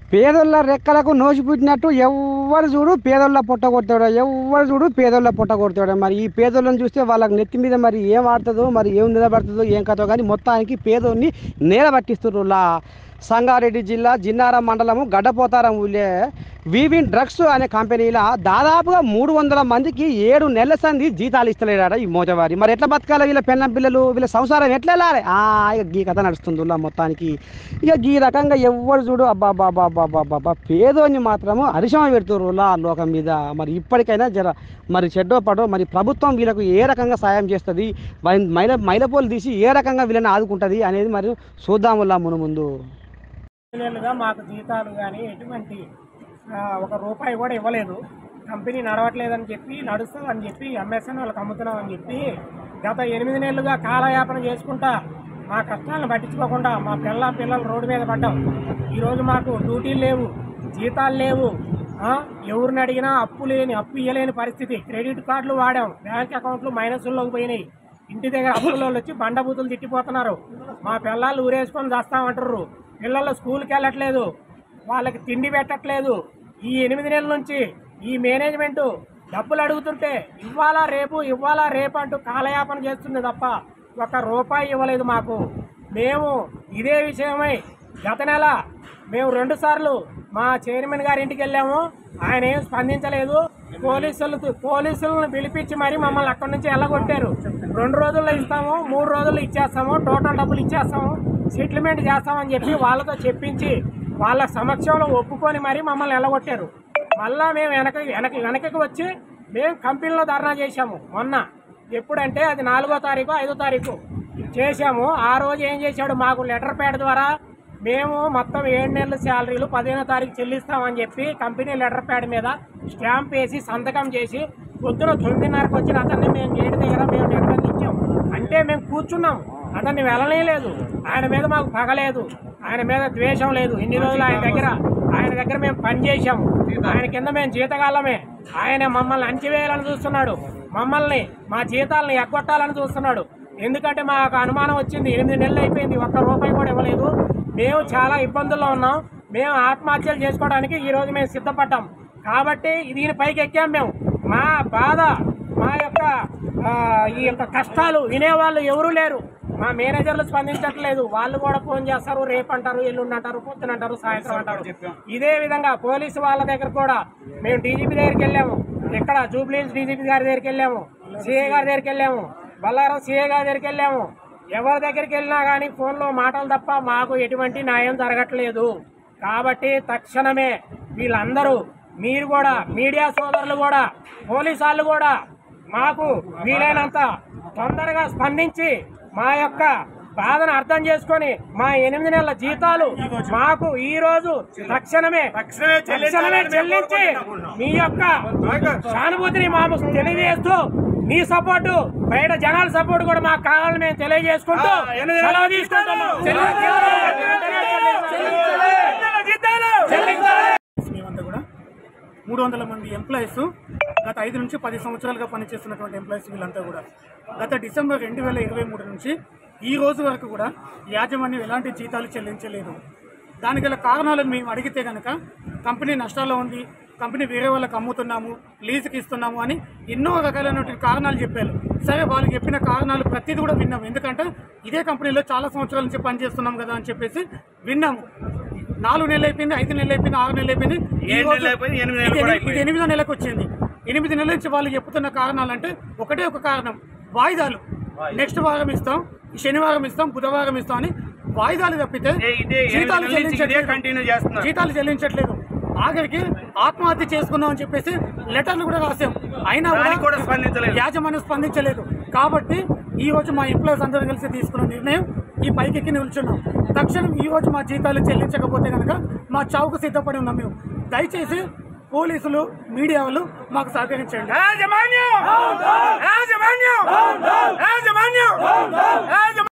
పేదోళ్ళ రెక్కలకు నోసి పుట్టినట్టు ఎవ్వరు చూడు పేదోళ్ళ పొట్ట కొడతాడు ఎవ్వరు చూడు పేదోళ్ళ పొట్ట కొడతాడు మరి ఈ పేదోళ్ళని చూస్తే వాళ్ళకి నెత్తి మీద మరి ఏం ఆడుతుందో మరి ఏం నిలబడుతుందో ఏం కథో కానీ మొత్తానికి పేదోడిని నేల పట్టిస్తున్నారు లా సంగారెడ్డి జిల్లా జిన్నారం మండలము గడ్డపోతారం ఊళ్ళే వీవిన్ డ్రగ్స్ అనే కంపెనీలో దాదాపుగా మూడు వందల మందికి ఏడు నెలల సంది జీతాలు ఇస్తలేడాడ ఈ మోజవారి మరి ఎట్లా బతకాలి వీళ్ళ పెన్నం పిల్లలు వీళ్ళ సంసారం ఎట్లా వెళ్ళాలి ఆ, ఇక గీ కథ నడుస్తుంది ఊళ్ళో మొత్తానికి ఇక ఈ రకంగా ఎవ్వరు చూడు అబ్బా బాబా బాబా బాబా పేదోని మాత్రము అరిశమ పెడుతున్నారు లా లోకం మీద మరి ఇప్పటికైనా జర మరి చెడ్డో పడో మరి ప్రభుత్వం వీళ్ళకు ఏ రకంగా సాయం చేస్తుంది మరి మైల మైలపోలు తీసి ఏ రకంగా వీళ్ళని ఆదుకుంటుంది అనేది మరి చూద్దాములా మును ముందు నెలలుగా మాకు జీతాలు కానీ ఎటువంటి ఆ, ఒక రూపాయి కూడా ఇవ్వలేదు కంపెనీ నడవట్లేదని చెప్పి నడుస్తుందని చెప్పి ఎంఎస్ఎన్ వాళ్ళకి అమ్ముతున్నామని చెప్పి గత ఎనిమిది నెలలుగా కాలయాపన చేసుకుంటా మా కష్టాలను పట్టించుకోకుండా మా పిల్ల పిల్లలు రోడ్డు మీద పడ్డాం ఈరోజు మాకు డ్యూటీలు లేవు జీతాలు లేవు ఆ, ఎవరిని అడిగినా అప్పు లేని అప్పు ఇవ్వలేని పరిస్థితి క్రెడిట్ కార్డులు వాడాం బ్యాంక్ అకౌంట్లు మైనస్లోకి పోయినాయి ఇంటి దగ్గర అప్పుల వాళ్ళు వచ్చి బండబూతులు తిట్టిపోతున్నారు మా పిల్లలు ఊరేసుకొని చేస్తామంటారు పిల్లలు స్కూల్కి వెళ్ళట్లేదు వాళ్ళకి తిండి పెట్టట్లేదు ఈ ఎనిమిది నెలల నుంచి ఈ మేనేజ్మెంట్ డబ్బులు అడుగుతుంటే ఇవ్వాలా రేపు ఇవ్వాలా రేపు అంటూ కాలయాపన చేస్తుంది తప్ప ఒక రూపాయి ఇవ్వలేదు మాకు మేము ఇదే విషయమై గత నెల మేము రెండు సార్లు మా చైర్మన్ గారి ఇంటికి వెళ్ళాము ఆయన ఏం స్పందించలేదు పోలీసులు పోలీసులను పిలిపించి మరి మమ్మల్ని అక్కడి నుంచి వెళ్ళగొట్టారు రెండు రోజుల్లో ఇస్తాము మూడు రోజుల్లో ఇచ్చేస్తాము టోటల్ డబ్బులు ఇచ్చేస్తాము సెటిల్మెంట్ చేస్తామని చెప్పి వాళ్ళతో చెప్పించి వాళ్ళ సమక్షంలో ఒప్పుకొని మరి మమ్మల్ని వెళ్ళగొట్టారు మళ్ళా మేము వెనక వెనక వెనకకి వచ్చి మేము కంపెనీలో ధర్నా చేశాము మొన్న ఎప్పుడంటే అది నాలుగో తారీఖు ఐదో తారీఖు చేశాము ఆ రోజు ఏం చేశాడు మాకు లెటర్ ప్యాడ్ ద్వారా మేము మొత్తం ఏడు నెలల శాలరీలు పదిహేనో తారీఖు చెల్లిస్తామని చెప్పి కంపెనీ లెటర్ ప్యాడ్ మీద స్టాంప్ వేసి సంతకం చేసి పొద్దున తొమ్మిదిన్నరకు వచ్చిన అతన్ని మేము గేటు దగ్గర మేము నిర్బంధించాం అంటే మేము కూర్చున్నాం అతన్ని వెళ్ళలేదు ఆయన మీద మాకు పగలేదు ఆయన మీద ద్వేషం లేదు ఇన్ని రోజులు ఆయన దగ్గర ఆయన దగ్గర మేము పని చేశాము ఆయన కింద మేము జీతగాళ్ళమే ఆయన మమ్మల్ని అంచివేయాలని చూస్తున్నాడు మమ్మల్ని మా జీతాలను ఎగ్గొట్టాలని చూస్తున్నాడు ఎందుకంటే మాకు అనుమానం వచ్చింది ఎనిమిది నెలలు అయిపోయింది ఒక్క రూపాయి కూడా ఇవ్వలేదు మేము చాలా ఇబ్బందుల్లో ఉన్నాం మేము ఆత్మహత్యలు చేసుకోవడానికి ఈ రోజు మేము సిద్ధపడ్డాం కాబట్టి దీని పైకి ఎక్కాం మేము మా బాధ మా యొక్క ఆ, ఈ యొక్క కష్టాలు వినేవాళ్ళు ఎవరూ లేరు మా మేనేజర్లు స్పందించట్లేదు వాళ్ళు కూడా ఫోన్ చేస్తారు రేపు అంటారు ఎల్లుండి అంటారు పొద్దున అంటారు సాయంత్రం అంటారు ఇదే విధంగా పోలీసు వాళ్ళ దగ్గర కూడా మేము డీజీపీ దగ్గరికి వెళ్ళాము ఇక్కడ జూబ్లీహిల్స్ డీజీపీ గారి దగ్గరికి వెళ్ళాము సిఏ గారి దగ్గరికి వెళ్ళాము బల్లారం సిఏ గారి దగ్గరికి వెళ్ళాము ఎవరి దగ్గరికి వెళ్ళినా కానీ ఫోన్లో మాటలు తప్ప మాకు ఎటువంటి న్యాయం జరగట్లేదు కాబట్టి తక్షణమే వీళ్ళందరూ మీరు కూడా మీడియా సోదరులు కూడా పోలీసు వాళ్ళు కూడా మాకు వీలైనంత తొందరగా స్పందించి మా యొక్క బాధను అర్థం చేసుకొని మా ఎనిమిది నెలల జీతాలు మాకు ఈ రోజు తక్షణమే తక్షణమే చెల్లించి మీ యొక్క సానుభూతిని మాకు తెలియజేస్తూ మీ సపోర్టు బయట జనాల సపోర్ట్ కూడా మాకు కావాలని మేము తెలియజేసుకుంటూ సెలవు తీసుకుంటున్నాం మేమంతా కూడా మూడు వందల మంది ఎంప్లాయీస్ గత ఐదు నుంచి పది సంవత్సరాలుగా పనిచేస్తున్నటువంటి ఎంప్లాయీస్ వీళ్ళంతా కూడా గత డిసెంబర్ రెండు వేల ఇరవై మూడు నుంచి ఈ రోజు వరకు కూడా యాజమాన్యం ఎలాంటి జీతాలు చెల్లించలేదు దానికి గల కారణాలను మేము అడిగితే కనుక కంపెనీ నష్టాల్లో ఉంది కంపెనీ వేరే వాళ్ళకి అమ్ముతున్నాము లీజుకి ఇస్తున్నాము అని ఎన్నో రకాలైనటువంటి కారణాలు చెప్పారు సరే వాళ్ళు చెప్పిన కారణాలు ప్రతిదీ కూడా విన్నాము ఎందుకంటే ఇదే కంపెనీలో చాలా సంవత్సరాల నుంచి పనిచేస్తున్నాం కదా అని చెప్పేసి విన్నాము నాలుగు నెలలు అయిపోయింది ఐదు నెలలు అయిపోయింది ఆరు నెలలు అయిపోయింది ఈ రోజు ఇది ఎని- ఇది ఎనిమిదో నెలకు వచ్చింది ఎనిమిది నెలల నుంచి వాళ్ళు చెప్తున్న కారణాలు అంటే ఒకటే ఒక కారణం వాయిదాలు నెక్స్ట్ వారం ఇస్తాం శనివారం ఇస్తాం బుధవారం ఇస్తాం అని వాయిదాలు తప్పితే జీతాలు చెల్లించట్లేదు జీతాలు చెల్లించట్లేదు ఆఖరికి ఆత్మహత్య చేసుకుందాం అని చెప్పేసి లెటర్లు కూడా రాసాం అయినా కూడా యాజమాన్యం స్పందించలేదు కాబట్టి ఈ రోజు మా ఎంప్లాయీస్ అందరూ కలిసి తీసుకున్న నిర్ణయం ఈ పైకెక్కి నిల్చున్నాం తక్షణం ఈ రోజు మా జీతాలు చెల్లించకపోతే కనుక మా చావుకు సిద్ధపడి ఉన్నాం మేము దయచేసి పోలీసులు మీడియా వాళ్ళు మాకు సహకరించండి యాజమాన్యం యాజమాన్యం యాజమాన్యం